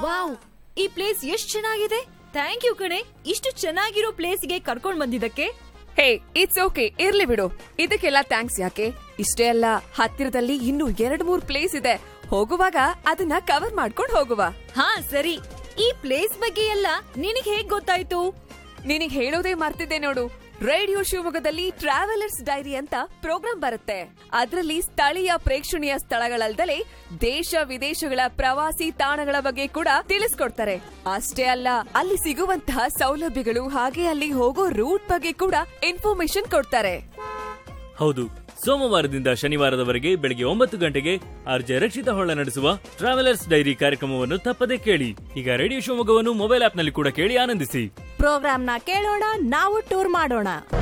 wow ಈ place ಎಷ್ಟ್ ಚೆನ್ನಾಗಿದೆ ಥ್ಯಾಂಕ್ ಯು ಕಣೆ ಇಷ್ಟು ಚೆನ್ನಾಗಿರೋ ಪ್ಲೇಸ್ಗೆ ಕರ್ಕೊಂಡ್ ಬಂದಿದ್ದಕ್ಕೆ ಹೇ ಇಟ್ಸ್ ಓಕೆ ಇರ್ಲಿ ಬಿಡು ಇದಕ್ಕೆಲ್ಲ ಥ್ಯಾಂಕ್ಸ್ ಯಾಕೆ ಇಷ್ಟೇ ಅಲ್ಲ ಹತ್ತಿರದಲ್ಲಿ ಇನ್ನೂ ಎರಡ್ ಮೂರ್ ಪ್ಲೇಸ್ ಇದೆ ಹೋಗುವಾಗ ಅದನ್ನ ಕವರ್ ಮಾಡ್ಕೊಂಡು ಹೋಗುವ ಹಾ ಸರಿ ಈ ಪ್ಲೇಸ್ ಬಗ್ಗೆ ಎಲ್ಲ ನಿನಗ್ ಹೇಗ್ ಗೊತ್ತಾಯ್ತು ನಿನಗ್ ಹೇಳೋದೇ ಮರ್ತಿದ್ದೆ ನೋಡು ರೇಡಿಯೋ ಶಿವಮೊಗ್ಗದಲ್ಲಿ ಟ್ರಾವೆಲರ್ಸ್ ಡೈರಿ ಅಂತ ಪ್ರೋಗ್ರಾಂ ಬರುತ್ತೆ ಅದರಲ್ಲಿ ಸ್ಥಳೀಯ ಪ್ರೇಕ್ಷಣೀಯ ಸ್ಥಳಗಳಲ್ದಲೆ ದೇಶ ವಿದೇಶಗಳ ಪ್ರವಾಸಿ ತಾಣಗಳ ಬಗ್ಗೆ ಕೂಡ ತಿಳಿಸ್ಕೊಡ್ತಾರೆ ಅಷ್ಟೇ ಅಲ್ಲ ಅಲ್ಲಿ ಸಿಗುವಂತಹ ಸೌಲಭ್ಯಗಳು ಹಾಗೆ ಅಲ್ಲಿ ಹೋಗೋ ರೂಟ್ ಬಗ್ಗೆ ಕೂಡ ಇನ್ಫಾರ್ಮೇಶನ್ ಕೊಡ್ತಾರೆ ಹೌದು ಸೋಮವಾರದಿಂದ ಶನಿವಾರದವರೆಗೆ ಬೆಳಗ್ಗೆ ಒಂಬತ್ತು ಗಂಟೆಗೆ ಆರ್ಜೆ ರಕ್ಷಿತ ಹೊಳ್ಳ ನಡೆಸುವ ಟ್ರಾವೆಲರ್ಸ್ ಡೈರಿ ಕಾರ್ಯಕ್ರಮವನ್ನು ತಪ್ಪದೆ ಕೇಳಿ ಈಗ ರೇಡಿಯೋ ಶಿವಮೊಗ್ಗವನ್ನು ಮೊಬೈಲ್ ಆಪ್ನಲ್ಲಿ ಕೂಡ ಕೇಳಿ ಆನಂದಿಸಿ ಪ್ರೋಗ್ರಾಮ್ನ ಕೇಳೋಣ ನಾವು ಟೂರ್ ಮಾಡೋಣ